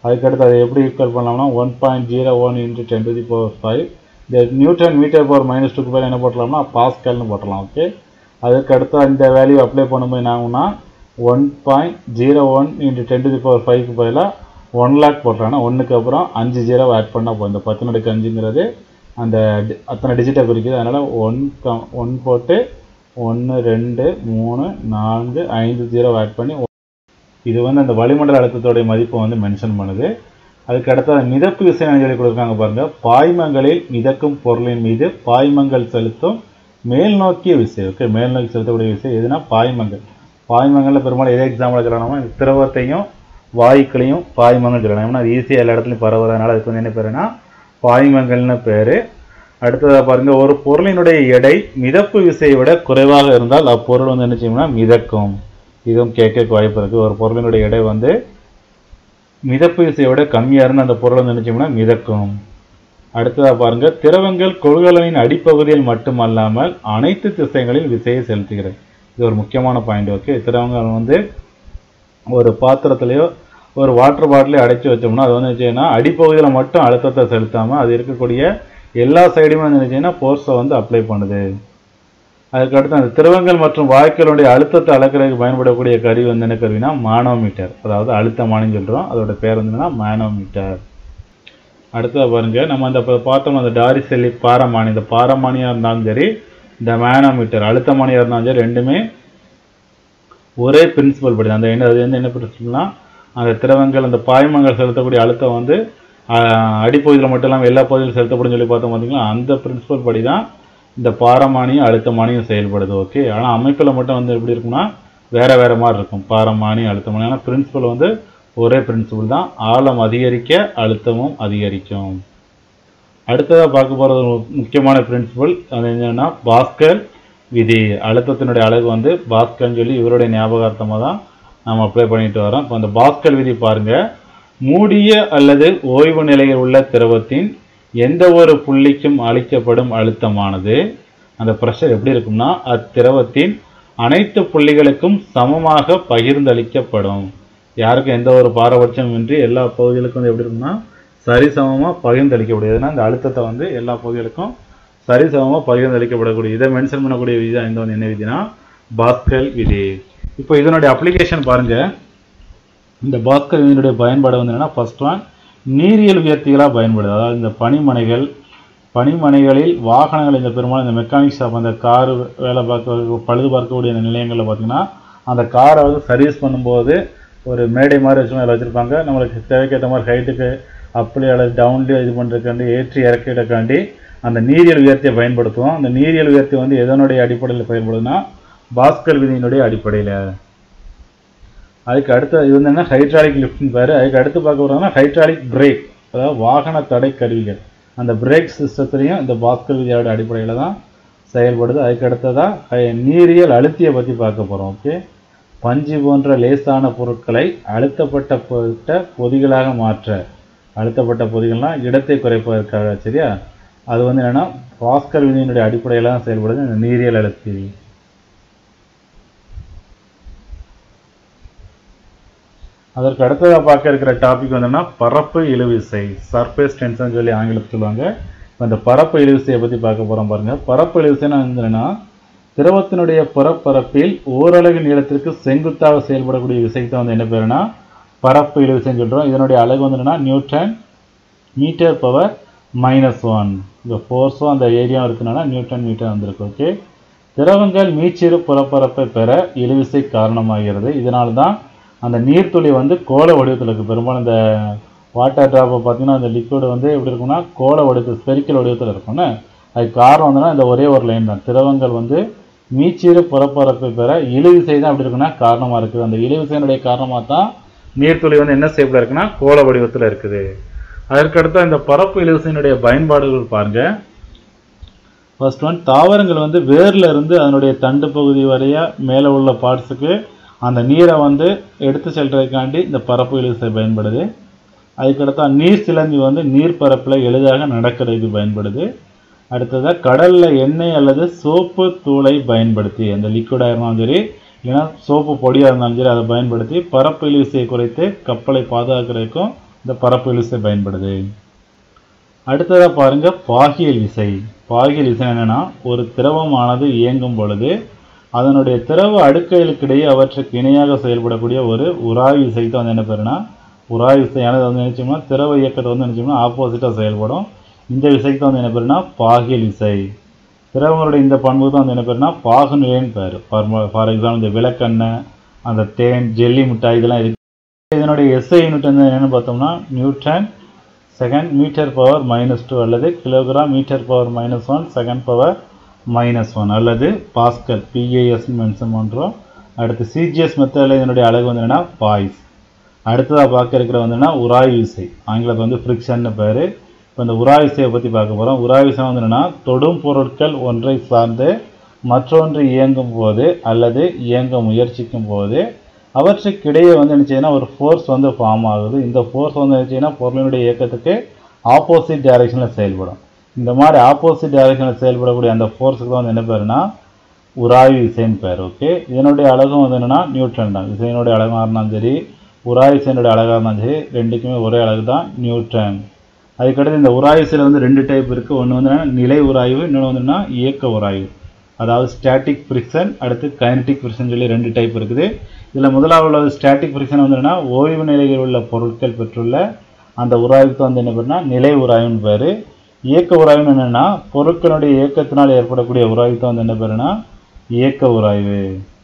அதுக்கடுத்து அதை எப்படி ஈக்குவல் பண்ணலாம்னா one point zero one into ten to the power five இந்த நியூட்டன் மீட்டர் பவர் மைனஸ் டூக்கு பதில் என்ன போட்டலாம்னா பாஸ்கல்னு போட்டலாம் ஓகே அதுக்கடுத்து அந்த வேல்யூ அப்ளை பண்ணும்போது என்ன ஆகும்னா one point zero one into ten to the power ஃபைவ்க்கு பதிலாக ஒன் லேக் போட்டோன்னா ஒன்றுக்கு அப்புறம் அஞ்சு ஜீரோ ஆட் பண்ணால் போதும் இந்த பத்து நடுக்கு அஞ்சுங்கிறது அந்த டி- அத்தனை டிஜிட்டை குறிக்குது அதனால் ஒன் கம் ஒன் போட்டு ஒன்று ரெண்டு மூணு நான்கு ஐந்து ஜீரோ ஆட் பண்ணி இது வந்து அந்த வளிமண்டல அழுத்தத்தோடைய மதிப்பை வந்து மென்ஷன் பண்ணுது அதுக்கு அடுத்து மிதப்பு விசை சொல்லி கொடுக்குறாங்க பாருங்க பாய்மங்களில் மிதக்கும் பொருளின் மீது பாய்மங்கள் செலுத்தும் மேல் நோக்கிய விசை ஓகே மேல் நோக்கி செலுத்தக்கூடிய விசை எதுனா பாய்மங்கள் பாய்மங்கள்ல பெரும்பாலும் எதை எக்ஸாம்பிள் சொல்லலாமா இந்த திரவத்தையும் வாயுக்களையும் பாய்மங்கள் சொல்லலாம் ஏன்னா அது ஈஸியாக எல்லா இடத்துலையும் பரவுறதுனால அதுக்கு வந்து என்ன பேருனா பாய்மங்கள்னு பேர் அடுத்ததாக பாருங்க ஒரு பொருளினுடைய எடை மிதப்பு விசையை விட குறைவாக இருந்தால் அப்பொருள் வந்து என்ன செய்யும்னா மிதக்கும் இதுவும் கேட்க வாய்ப்பு இருக்குது ஒரு பொருளினுடைய எடை வந்து மிதப்பு விசையை விட கம்மியாக இருந்து அந்த பொருள் வந்து என்ன செய்யும்னா மிதக்கும் அடுத்ததாக பாருங்க திரவங்கள் கொள்கலனின் அடிப்பகுதியில் மட்டுமல்லாமல் அனைத்து திசைகளில் விசையை செலுத்துகிறது இது ஒரு முக்கியமான பாயிண்ட் ஓகே திரவங்கள் வந்து ஒரு பாத்திரத்திலையோ ஒரு வாட்டர் பாட்டிலையோ அடைச்சி வச்சோம்னா அது வந்து என்ன அடிப்பகுதியில் மட்டும் அழுத்தத்தை செலுத்தாமல் அது இருக்கக்கூடிய எல்லா சைடுமே வந்து என்ன ஃபோர்ஸை வந்து அப்ளை பண்ணுது அதுக்கடுத்து அந்த திரவங்கள் மற்றும் வாயுக்களுடைய அழுத்தத்தை அளக்கிறதுக்கு பயன்படக்கூடிய கருவி வந்து என்ன கருவினா மானோமீட்டர் அதாவது அழுத்தமானின்னு சொல்கிறோம் அதோட பேர் வந்து என்னன்னா மானோமீட்டர் அடுத்தது பாருங்க நம்ம அந்த இப்ப பார்த்தோம் அந்த டாரிசெல்லி பாரமானி இந்த பாரமானியாக இருந்தாலும் சரி இந்த மேனோமீட்டர் அழுத்தமானியாக இருந்தாலும் சரி ரெண்டுமே ஒரே பிரின்சிபல் படி அந்த என்ன அது வந்து என்ன பிரின்சிபல்னா அந்த திரவங்கள் அந்த பாய்மங்கள் செலுத்தக்கூடிய அழுத்தம் வந்து ஆஹ், அடிப்பகுதியில் மட்டும் இல்லாமல் எல்லா பகுதியிலும் செலுத்தப்படும் சொல்லி பார்த்தோம் பார்த்தீங்களா அந்த பிரின்சிபல் படி தான் இந்த பாரமானியும் அழுத்தமானியும் செயல்படுது ஓகே ஆனால் அமைப்பில் மட்டும் வந்து எப்படி இருக்கும்னா வேற வேற மாதிரி இருக்கும் பாரமானி அழுத்தமானி ஆனால் பிரின்சிபல் வந்து ஒரே பிரின்சிபல் தான் ஆழம் அதிகரிக்க அழுத்தமும் அதிகரிக்கும் அடுத்ததாக பார்க்க போகிறது ஒரு முக்கியமான பிரின்சிபல் அது என்னன்னா பாஸ்கல் விதி அழுத்தத்தினுடைய அழகு வந்து பாஸ்கல்னு சொல்லி இவருடைய ஞாபகார்த்தமாக தான் நாம் அப்ளை பண்ணிட்டு வரோம் இப்போ அந்த பாஸ்கல் விதி பாருங்க மூடிய அல்லது ஓய்வு நிலையில் உள்ள திரவத்தின் எந்த ஒரு புள்ளிக்கும் அளிக்கப்படும் அழுத்தமானது அந்த ப்ரெஷர் எப்படி இருக்கும்னா அத்திரவத்தின் அனைத்து புள்ளிகளுக்கும் சமமாக பகிர்ந்தளிக்கப்படும் யாருக்கும் எந்த ஒரு பாரபட்சமின்றி எல்லா பகுதிகளுக்கும் வந்து எப்படி இருக்கும்னா சரிசமமாக பகிர்ந்தளிக்கக்கூடியதுன்னா இந்த அழுத்தத்தை வந்து எல்லா பகுதிகளுக்கும் சரிசமமாக பகிர்ந்தளிக்கப்படக்கூடிய இதை மென்ஷன் பண்ணக்கூடிய விதி தான் இந்த வந்து என்ன விதினா பாஸ்கல் விதி இப்போ இதனுடைய அப்ளிகேஷன் பாருங்க இந்த பாஸ்கர் விதியினுடைய பயன்பாடு வந்து என்னன்னா ஃபர்ஸ்ட் ஒன் நீரியல் உயர்த்திகளாக பயன்படுது அதாவது இந்த பனிமனைகள் பனிமனைகளில் வாகனங்கள் இந்த பெரும்பாலும் இந்த மெக்கானிக் ஷாப் அந்த கார் வேலை பார்க்க பழுது பார்க்கக்கூடிய அந்த நிலையங்களில் பார்த்தீங்கன்னா அந்த காரை வந்து சர்வீஸ் பண்ணும்போது ஒரு மேடை மாதிரி வச்சு அதில் வச்சுருப்பாங்க நம்மளுக்கு தேவைக்கேற்ற மாதிரி ஹைட்டுக்கு அப்படி அல்லது டவுன்லேயே இது பண்ணுறதுக்காண்டி ஏற்றி இறக்கிடக்காண்டி அந்த நீரியல் உயர்த்தியை பயன்படுத்துவோம் அந்த நீரியல் உயர்த்தி வந்து எதனுடைய அடிப்படையில் பயன்படுதுன்னா பாஸ்கர் விதியினுடைய அடிப்படையில் அதுக்கு அடுத்து இது வந்து என்ன ஹைட்ராலிக் லிஃப்ட்னு பேர் அதுக்கு அடுத்து பார்க்க போகிறோம்னா ஹைட்ராலிக் பிரேக் அதாவது வாகன தடை கருவிகள் அந்த பிரேக் சிஸ்டத்துலையும் இந்த பாஸ்கர் விதியோட அடிப்படையில் தான் செயல்படுது அதுக்கு அடுத்ததாக நீரியல் அழுத்தியை பற்றி பார்க்க போகிறோம் ஓகே பஞ்சு போன்ற லேசான பொருட்களை அழுத்தப்பட்ட பொருட்ட பொதிகளாக மாற்ற அழுத்தப்பட்ட பொதிகள்லாம் இடத்தை குறைப்பதற்காக சரியா அது வந்து என்னன்னா பாஸ்கர் விதியினுடைய அடிப்படையில் தான் செயல்படுது இந்த நீரியல் அழுத்தி அதற்கு அடுத்ததாக பார்க்க இருக்கிற டாபிக் வந்தோம்னா பரப்பு இழுவிசை சர்ஃபேஸ் டென்ஷன் சொல்லி ஆங்கிலத்தில் சொல்லுவாங்க இப்போ இந்த பரப்பு இழுவிசையை பற்றி பார்க்க போகிறோம் பாருங்க பரப்பு இழுவிசைனா வந்து என்னன்னா திரவத்தினுடைய புறப்பரப்பில் ஓரலகு நீளத்திற்கு செங்குத்தாக செயல்படக்கூடிய விசைக்கு தான் வந்து என்ன பேருனா பரப்பு இழுவிசைன்னு சொல்கிறோம் இதனுடைய அலகு வந்து என்னன்னா newton metre power minus one இந்த ஃபோர்ஸும் அந்த ஏரியா இருக்குன்னா நியூட்டன் மீட்டர் வந்திருக்கு ஓகே திரவங்கள் மீச்சிறு புறப்பரப்பை பெற இழுவிசை காரணமாகிறது இதனால தான் அந்த நீர்த்துளி வந்து கோள வடிவத்தில் இருக்குது பெரும்பாலும் இந்த வாட்டர் ட்ராப்பை பார்த்தீங்கன்னா அந்த லிக்விட் வந்து எப்படி இருக்கும்னா கோள வடிவத்தில் ஸ்பெரிக்கல் வடிவத்தில் இருக்கும்னு அதுக்கு காரணம் வந்துன்னா இந்த ஒரே ஒரு லைன் தான் திரவங்கள் வந்து மீச்சிறு புறப்பரப்பை பெற இழுவிசை தான் எப்படி இருக்குன்னா காரணமாக இருக்குது அந்த இழுவிசையினுடைய காரணமாக தான் நீர்த்துளி வந்து என்ன செய்யப்பட இருக்குன்னா கோள வடிவத்தில் இருக்குது அதற்கடுத்து இந்த பரப்பு இழுவிசையினுடைய பயன்பாடுகள் பாருங்க ஃபர்ஸ்ட் ஒன் தாவரங்கள் வந்து வேர்ல இருந்து அதனுடைய தண்டு பகுதி வரைய மேலே உள்ள பார்ட்ஸுக்கு அந்த நீரை வந்து எடுத்து செல்றதுக்காண்டி இந்த பரப்பு இழுவிசை பயன்படுது அதுக்கடுத்தா நீர் சிலந்தி வந்து நீர்ப்பரப்பில் எளிதாக நடக்கிறதுக்கு பயன்படுது அடுத்ததாக கடலில் எண்ணெய் அல்லது சோப்பு தூளை பயன்படுத்தி அந்த லிக்விடாக இருந்தாலும் சரி இல்லைன்னா சோப்பு பொடியாக இருந்தாலும் சரி அதை பயன்படுத்தி பரப்பு இழுவிசையை குறைத்து கப்பலை பாதுகாக்கிறதுக்கும் இந்த பரப்பு விசை பயன்படுது அடுத்ததாக பாருங்க பாகியல் விசை பாகியல் விசை என்னன்னா ஒரு திரவமானது இயங்கும் பொழுது அதனுடைய திரவ அடுக்குகளுக்கிடையே அவற்றுக்கு இணையாக செயல்படக்கூடிய ஒரு உராய்வு விசை தான் வந்து என்ன பேருனா உராய்வு விசையானது வந்து நினைச்சோம்னா திரவ இயக்கத்தை வந்து நினைச்சோம்னா ஆப்போசிட்டாக செயல்படும் இந்த விசைக்கு தான் வந்து என்ன பேருனா பாகியல் விசை திரவங்களுடைய இந்த பண்பு தான் வந்து என்ன பேருனா பாகுநிலைன்னு பேர் ஃபார் ஃபார் எக்ஸாம்பிள் இந்த விளக்கெண்ணெய் அந்த தேன் ஜெல்லி மிட்டாய் இதெல்லாம் இருக்கு இதனுடைய எஸ்ஐ யூனிட் வந்து என்னென்னு பார்த்தோம்னா newton second metre power minus two அல்லது kilogram metre power minus one second power minus one அல்லது பாஸ்கல் பிஏஎஸ் மென்ஷன் பண்ணுறோம் அடுத்து சிஜிஎஸ் மெத்தடில் இதனுடைய அழகு வந்து என்னன்னா பாய்ஸ் அடுத்ததாக பார்க்க இருக்கிற வந்துன்னா உராய்வு விசை ஆங்கிலத்தில் வந்து ஃப்ரிக்ஷன்னு பேர் இப்போ இந்த உராய்வு விசையை பற்றி பார்க்க போகிறோம் உராய்வு விசை வந்து என்னன்னா தொடும் பொருட்கள் ஒன்றை சார்ந்து மற்றொன்று இயங்கும் போது அல்லது இயங்க முயற்சிக்கும் போது அவற்றுக்கிடையே வந்து என்ன செய்யணும் ஒரு ஃபோர்ஸ் வந்து ஃபார்ம் ஆகுது இந்த ஃபோர்ஸ் வந்து என்ன செய்யணும் பொருளினுடைய இயக்கத்துக்கு ஆப்போசிட் டைரக்ஷனில் செயல்படும் இந்த மாதிரி ஆப்போசிட் டைரக்ஷனில் செயல்படக்கூடிய அந்த ஃபோர்ஸுக்கு தான் வந்து என்ன பேருனா உராய்வு விசைன்னு பேர் ஓகே இதனுடைய அழகும் வந்து என்னன்னா நியூட்டன் தான் விசையினுடைய அழகாக இருந்தாலும் சரி உராய்வு விசையினுடைய அழகாக இருந்தாலும் சரி ரெண்டுக்குமே ஒரே அழகு தான் நியூட்டன் அதுக்கடுத்து இந்த உராய்வு விசையில் வந்து ரெண்டு டைப் இருக்குது ஒன்று வந்து என்னன்னா நிலை உராய்வு இன்னொன்று வந்து என்னன்னா இயக்க உராய்வு அதாவது ஸ்டாட்டிக் ஃப்ரிக்ஷன் அடுத்து கைனடிக் ஃப்ரிக்ஷன் சொல்லி ரெண்டு டைப் இருக்குது இதில் முதலாவது உள்ளது ஸ்டாட்டிக் ஃப்ரிக்ஷன் வந்து என்னன்னா ஓய்வு நிலையில் உள்ள பொருட்கள் பெற்றுள்ள அந்த உராய்வுக்கு வந்து என்ன பேருனா நிலை உராய்வுன்னு பேர் இயக்க உராய்வுன்னு என்னென்னா பொருட்களுடைய இயக்கத்தினால் ஏற்படக்கூடிய உராய்வுக்கு வந்து என்ன பேருனா இயக்க உராய்வு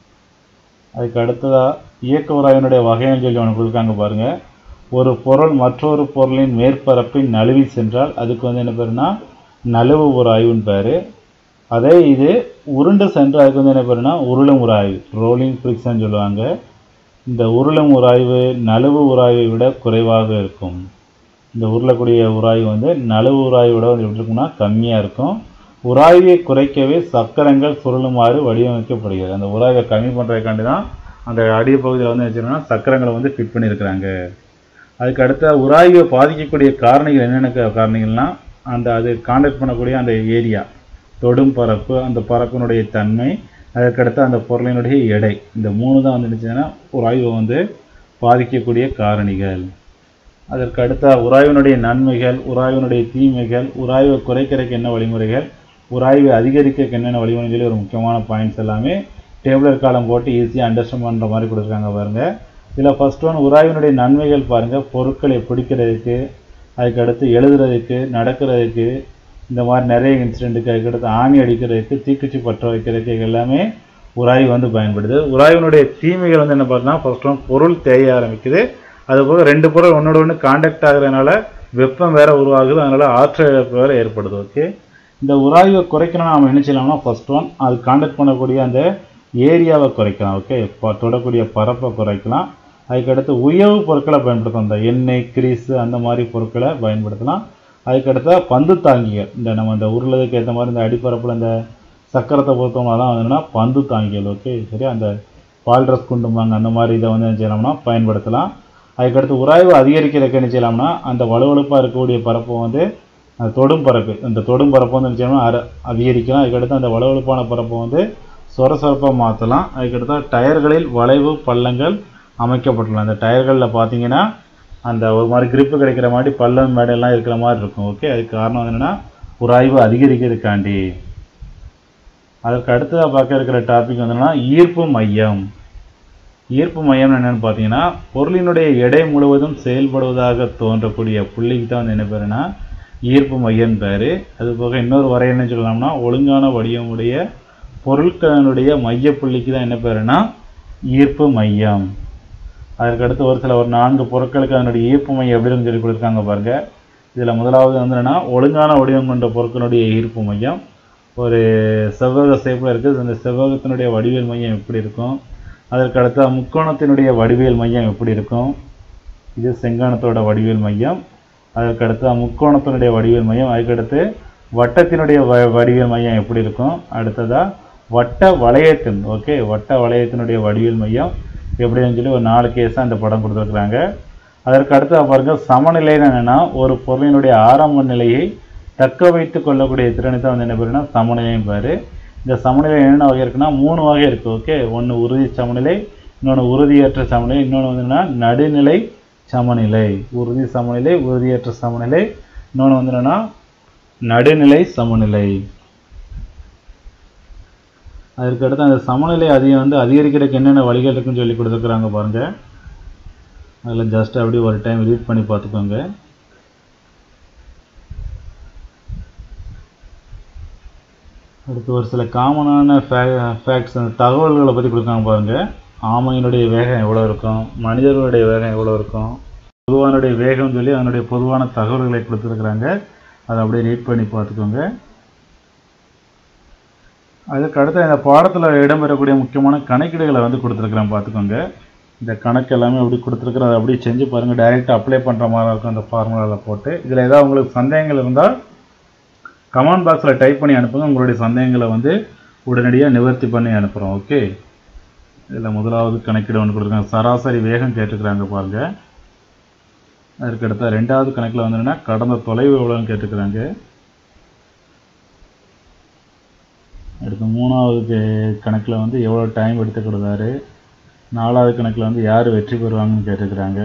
அதுக்கு அடுத்ததாக இயக்க உராய்வினுடைய வகைகள் சொல்லி ஒன்று கொடுக்காங்க பாருங்க ஒரு பொருள் மற்றொரு பொருளின் மேற்பரப்பின் நழுவி சென்றால் அதுக்கு வந்து என்ன பேருனா நழுவு உராய்வுன்னு பேர் அதே இது உருண்டு சென்று அதுக்கு வந்து என்ன பேருனா உருளும் உராய்வு ரோலிங் ஃப்ரிக்ஷன் சொல்லுவாங்க இந்த உருளும் உராய்வு நழுவு உராய்வை விட குறைவாக இருக்கும் இந்த உருளக்கூடிய உராய்வு வந்து நழுவு உராய்வை விட வந்து எப்படி இருக்கும்னா கம்மியாக இருக்கும் உராய்வை குறைக்கவே சக்கரங்கள் சுருளுமாறு வடிவமைக்கப்படுகிறது அந்த உராய்வை கம்மி பண்ணுறதுக்காண்டி தான் அந்த அடிப்பகுதியில் வந்து வச்சுருன்னா சக்கரங்களை வந்து ஃபிட் பண்ணியிருக்கிறாங்க அதுக்கு அடுத்த உராய்வை பாதிக்கக்கூடிய காரணிகள் என்னென்ன காரணிகள்னா அந்த அது காண்டக்ட் பண்ணக்கூடிய அந்த ஏரியா தொடும் பரப்பு அந்த பரப்பினுடைய தன்மை அதற்கடுத்து அந்த பொருளினுடைய எடை இந்த மூணு தான் வந்து நினச்சதுன்னா உராய்வை வந்து பாதிக்கக்கூடிய காரணிகள் அதற்கு அடுத்த உராய்வினுடைய நன்மைகள் உராய்வினுடைய தீமைகள் உராய்வை குறைக்கிறதுக்கு என்ன வழிமுறைகள் உராய்வை அதிகரிக்க என்னென்ன வழிமுறைகள் சொல்லி ஒரு முக்கியமான பாயிண்ட்ஸ் எல்லாமே டேபிளர் காலம் போட்டு ஈஸியாக அண்டர்ஸ்டாண்ட் பண்ணுற மாதிரி கொடுத்துருக்காங்க பாருங்கள் இதில் ஃபர்ஸ்ட் ஒன் உராய்வினுடைய நன்மைகள் பாருங்கள் பொருட்களை பிடிக்கிறதுக்கு அதுக்கடுத்து எழுதுறதுக்கு நடக்கிறதுக்கு இந்த மாதிரி நிறைய இன்சிடெண்ட்டுக்கு அதுக்கடுத்து ஆணி அடிக்கிறதுக்கு தீக்குச்சி பற்ற வைக்கிறதுக்கு எல்லாமே உராய்வு வந்து பயன்படுது உராய்வினுடைய தீமைகள் வந்து என்ன பார்த்தோம்னா ஃபர்ஸ்ட் ஒன் பொருள் தேய ஆரம்பிக்குது அதுபோக ரெண்டு பொருள் ஒன்றோட ஒன்று காண்டாக்ட் ஆகுறதுனால வெப்பம் வேற உருவாகுது அதனால ஆற்றல் இழப்பு வேற ஏற்படுது ஓகே இந்த உராய்வை குறைக்கணும்னா நம்ம என்ன செய்யலாம்னா ஃபர்ஸ்ட் ஒன் அது காண்டாக்ட் பண்ணக்கூடிய அந்த ஏரியாவை குறைக்கலாம் ஓகே தொடக்கூடிய பரப்பை குறைக்கலாம் அதுக்கடுத்து உயவு பொருட்களை பயன்படுத்தலாம் இந்த எண்ணெய் கிரீஸு அந்த மாதிரி பொருட்களை பயன்படுத்தலாம் அதுக்கடுத்த பந்து தாங்கிகள் இந்த நம்ம இந்த உருளதுக்கு ஏற்ற மாதிரி இந்த அடிப்பரப்பில் இந்த சக்கரத்தை பொறுத்தவங்க தான் வந்துன்னா பந்து தாங்கிகள் ஓகே சரி அந்த பால்ட்ரஸ் குண்டும்பாங்க அந்த மாதிரி இதை வந்து என்ன செய்யலாம்னா பயன்படுத்தலாம் அதுக்கடுத்து உராய்வு அதிகரிக்கிறதுக்கு என்ன செய்யலாம்னா அந்த வலுவழுப்பாக இருக்கக்கூடிய பரப்பை வந்து அந்த தொடும் பரப்பு இந்த தொடும் பரப்பை வந்து என்ன செய்யணும்னா அர அதிகரிக்கலாம் அதுக்கடுத்து அந்த வலுவழுப்பான பரப்பை வந்து சொரசொரப்பாக மாற்றலாம் அதுக்கடுத்து டயர்களில் வளைவு பள்ளங்கள் அமைக்கப்பட்டுள்ளன அந்த டயர்களில் பார்த்தீங்கன்னா அந்த ஒரு மாதிரி கிரிப்பு கிடைக்கிற மாதிரி பள்ளம் மேடெல்லாம் இருக்கிற மாதிரி இருக்கும் ஓகே அதுக்கு காரணம் என்னென்னா உராய்வு அதிகரிக்கிறதுக்காண்டி அதற்கு அடுத்ததாக பார்க்க இருக்கிற டாபிக் வந்து ஈர்ப்பு மையம் ஈர்ப்பு மையம் என்னென்னு பார்த்தீங்கன்னா பொருளினுடைய எடை முழுவதும் செயல்படுவதாக தோன்றக்கூடிய புள்ளிக்கு தான் வந்து என்ன பேருனா ஈர்ப்பு மையம் பேர் அது போக இன்னொரு வரை என்ன சொல்லலாம்னா ஒழுங்கான வடிவமுடைய பொருட்களினுடைய மைய புள்ளிக்கு தான் என்ன பேருனா ஈர்ப்பு மையம் அதற்கடுத்து ஒரு சில ஒரு நான்கு பொருட்களுக்கு அதனுடைய ஈர்ப்பு மையம் எப்படி இருக்குன்னு சொல்லி கொடுத்துருக்காங்க பாருங்க இதில் முதலாவது வந்து என்னன்னா ஒழுங்கான வடிவம் கொண்ட பொருட்களுடைய ஈர்ப்பு மையம் ஒரு செவ்வக ஷேப்பில் இருக்குது அந்த செவ்வகத்தினுடைய வடிவியல் மையம் எப்படி இருக்கும் அதற்கு அடுத்த முக்கோணத்தினுடைய வடிவியல் மையம் எப்படி இருக்கும் இது செங்கானத்தோட வடிவியல் மையம் அதற்கு அடுத்த முக்கோணத்தினுடைய வடிவியல் மையம் அதுக்கடுத்து வட்டத்தினுடைய வ வடிவியல் மையம் எப்படி இருக்கும் அடுத்ததாக வட்ட வளையத்தின் ஓகே வட்ட வளையத்தினுடைய வடிவியல் மையம் எப்படின்னு சொல்லி ஒரு நாலு கேஸாக இந்த படம் கொடுத்துருக்குறாங்க அதற்கு அடுத்து பாருங்க சமநிலைன்னு என்னென்னா ஒரு பொருளினுடைய ஆரம்ப நிலையை தக்க வைத்து கொள்ளக்கூடிய திறனை தான் வந்து என்ன பேருன்னா சமநிலையும் பாரு இந்த சமநிலை என்னென்ன வகை இருக்குன்னா மூணு வகை இருக்குது ஓகே ஒன்று உறுதி சமநிலை இன்னொன்று உறுதியற்ற சமநிலை இன்னொன்று வந்துன்னா நடுநிலை சமநிலை உறுதி சமநிலை உறுதியற்ற சமநிலை இன்னொன்று வந்து என்னன்னா நடுநிலை சமநிலை அதற்கு அடுத்து அந்த சமநிலை அதிகம் வந்து அதிகரிக்கிறதுக்கு என்னென்ன வழிகள் இருக்குன்னு சொல்லி கொடுத்துருக்குறாங்க பாருங்க அதில் ஜஸ்ட் அப்படி ஒரு டைம் ரீட் பண்ணி பார்த்துக்கோங்க அடுத்து ஒரு சில காமனான ஃபேக்ட்ஸ் அந்த தகவல்களை பற்றி கொடுக்காங்க பாருங்க ஆமையினுடைய வேகம் எவ்வளோ இருக்கும் மனிதர்களுடைய வேகம் எவ்வளோ இருக்கும் பொதுவானுடைய வேகம் சொல்லி அதனுடைய பொதுவான தகவல்களை கொடுத்துருக்குறாங்க அதை அப்படியே ரீட் பண்ணி பார்த்துக்கோங்க அதுக்கு அடுத்து இந்த பாடத்தில் இடம்பெறக்கூடிய முக்கியமான கணக்கீடுகளை வந்து கொடுத்துருக்குறேன் பார்த்துக்கோங்க இந்த கணக்கு எல்லாமே அப்படி கொடுத்துருக்குறேன் அதை அப்படியே செஞ்சு பாருங்கள் டைரெக்டாக அப்ளை பண்ணுற மாதிரி இருக்கும் அந்த ஃபார்முலாவில் போட்டு இதில் ஏதாவது உங்களுக்கு சந்தேகங்கள் இருந்தால் கமெண்ட் பாக்ஸில் டைப் பண்ணி அனுப்புங்க உங்களுடைய சந்தேகங்களை வந்து உடனடியாக நிவர்த்தி பண்ணி அனுப்புகிறோம் ஓகே இதில் முதலாவது கணக்கீடு ஒன்று கொடுத்துருக்காங்க சராசரி வேகம் கேட்டுக்கிறாங்க பாருங்க அதற்கு அடுத்த ரெண்டாவது கணக்கில் வந்து என்னன்னா கடந்த தொலைவு எவ்வளோன்னு கேட்டுக்கிறாங்க அடுத்து மூணாவது கணக்கில் வந்து எவ்வளோ டைம் எடுத்துக்கிடுதாரு நாலாவது கணக்கில் வந்து யார் வெற்றி பெறுவாங்கன்னு கேட்டுக்கிறாங்க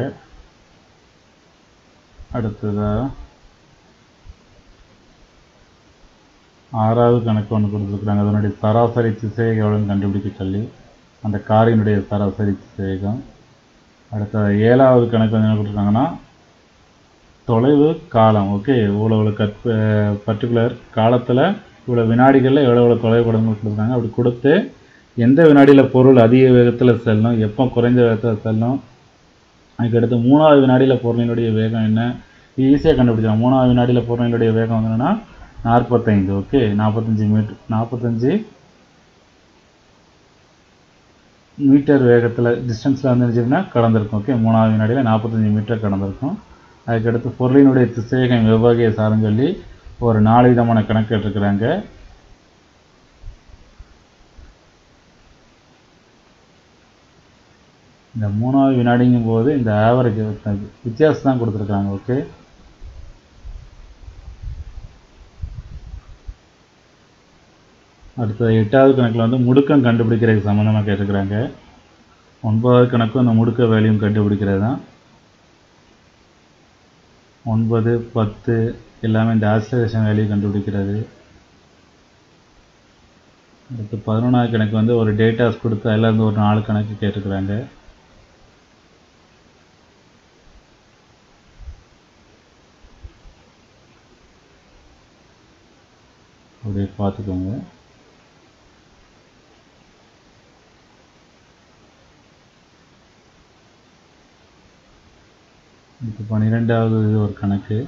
அடுத்ததாக ஆறாவது கணக்கு ஒன்று கொடுத்துருக்குறாங்க அதனுடைய சராசரி திசையை எவ்வளோன்னு கண்டுபிடிக்க சொல்லி அந்த காரினுடைய சராசரி திசைவேகம் அடுத்த ஏழாவது கணக்கு வந்து என்ன கொடுத்துருக்காங்கன்னா தொலைவு காலம் ஓகே இவ்வளோ இவ்வளோ கட் பர்டிகுலர் காலத்தில் இவ்வளோ வினாடிகளில் எவ்வளோ எவ்வளோ தொலைவு கொடுங்க கொடுத்துருக்காங்க அப்படி கொடுத்து எந்த வினாடியில் பொருள் அதிக வேகத்தில் செல்லும் எப்போ குறைந்த வேகத்தில் செல்லும் அதுக்கடுத்து மூணாவது வினாடியில் பொருளினுடைய வேகம் என்ன ஈஸியாக கண்டுபிடிச்சலாம் மூணாவது வினாடியில் பொருளினுடைய வேகம் வந்து என்னன்னா நாற்பத்தைந்து ஓகே நாற்பத்தஞ்சு மீட்டர் நாற்பத்தஞ்சு மீட்டர் வேகத்தில் டிஸ்டன்ஸில் வந்துருச்சுன்னா கடந்திருக்கும் ஓகே மூணாவது வினாடியில் நாற்பத்தஞ்சு மீட்டர் கடந்திருக்கும் அதுக்கடுத்து பொருளினுடைய திசையகம் எவ்வகையை சார்ந்து சொல்லி ஒரு நாலு விதமான கணக்கு எடுத்துக்கிறாங்க இந்த மூணாவது வினாடிங்கும் போது இந்த ஆவரேஜ் வித்தியாசம் தான் கொடுத்துருக்காங்க ஓகே அடுத்த எட்டாவது கணக்கில் வந்து முடுக்கம் கண்டுபிடிக்கிறதுக்கு சம்மந்தமாக கேட்டுக்கிறாங்க ஒன்பதாவது கணக்கும் அந்த முடுக்க வேலையும் கண்டுபிடிக்கிறது தான் ஒன்பது பத்து எல்லாமே இந்த ஆக்சலேஷன் வேலையை கண்டுபிடிக்கிறது அடுத்து பதினொன்றாவது கணக்கு வந்து ஒரு டேட்டாஸ் கொடுத்து அதில் இருந்து ஒரு நாலு கணக்கு கேட்டுக்கிறாங்க அப்படியே பார்த்துக்கோங்க இப்போ பன்னிரெண்டாவது இது ஒரு கணக்கு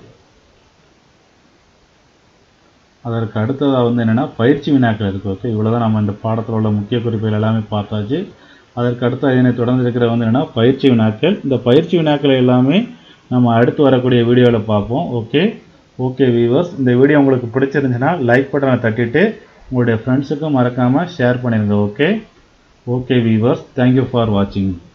அதற்கு அடுத்ததாக வந்து என்னென்னா பயிற்சி வினாக்கள் இருக்குது ஓகே இவ்வளோ தான் நம்ம இந்த பாடத்தில் உள்ள முக்கிய குறிப்புகள் எல்லாமே பார்த்தாச்சு அதற்கு அடுத்து இதனை தொடர்ந்து இருக்கிற வந்து என்னென்னா பயிற்சி வினாக்கள் இந்த பயிற்சி வினாக்கள் எல்லாமே நம்ம அடுத்து வரக்கூடிய வீடியோவில் பார்ப்போம் ஓகே ஓகே வியூவர்ஸ் இந்த வீடியோ உங்களுக்கு பிடிச்சிருந்துச்சுன்னா லைக் பட்டனை தட்டிட்டு உங்களுடைய ஃப்ரெண்ட்ஸுக்கும் மறக்காமல் ஷேர் பண்ணிடுங்க okay okay viewers thank you for வாட்சிங்